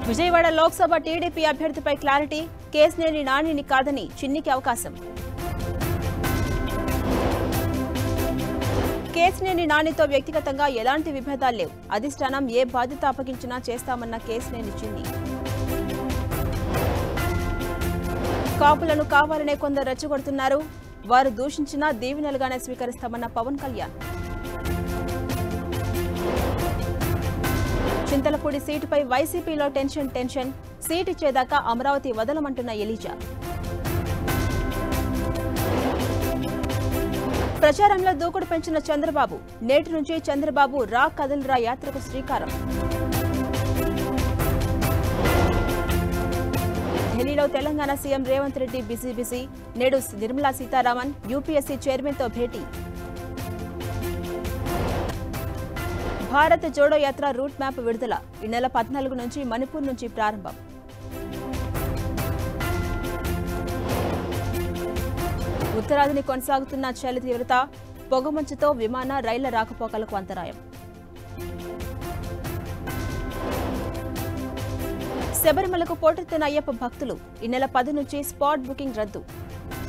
Vijayawada Lok Sabha TDP అభ్యర్థిపై clarity Kesineni నానిని కాదని చిన్నికి అవకాశం కేసినేని నానితో వ్యక్తిగతంగా ఎలాంటి విభేదాలు లేవు అధిష్టానం ఏ బాధ్యత అప్పగించినా చేస్తామన్న కేసినేని చిన్ని కాపులను కావాలనే కొందరు రెచ్చగొడుతున్నారు వారు దూషించినా దీవెనలుగానే స్వీకరిస్తామన్న పవన్ కళ్యాణ్ చింతలపూడి సీటుపై వైసీపీలో టెన్షన్ టెన్షన్ సీటు ఇచ్చేదాకా అమరావతి వదలమంటున్న ఎలీజా ప్రచారంలో దూకుడు పెంచిన చంద్రబాబు నేటి నుంచి చంద్రబాబు రా కదలరా యాత్రకు శ్రీకారం ఢిల్లీలో Telangana CM Revanth Reddy busy busy నేడు నిర్మలా సీతారామన్ యూపీఎస్సీ చైర్మన్తో భేటీ భారత్ జోడో యాత్ర రూట్ మ్యాప్ విడుదల ఈ నెల పద్నాలుగు నుంచి మణిపూర్ నుంచి ప్రారంభం ఉత్తరాదిని కొనసాగుతున్న చలి తీవ్రత పొగమంచుతో విమాన రైళ్ల రాకపోకలకు అంతరాయం శబరిమలకు పోటెత్తిన అయ్యప్ప భక్తులు ఈ నెల పది నుంచి స్పాట్ బుకింగ్ రద్దు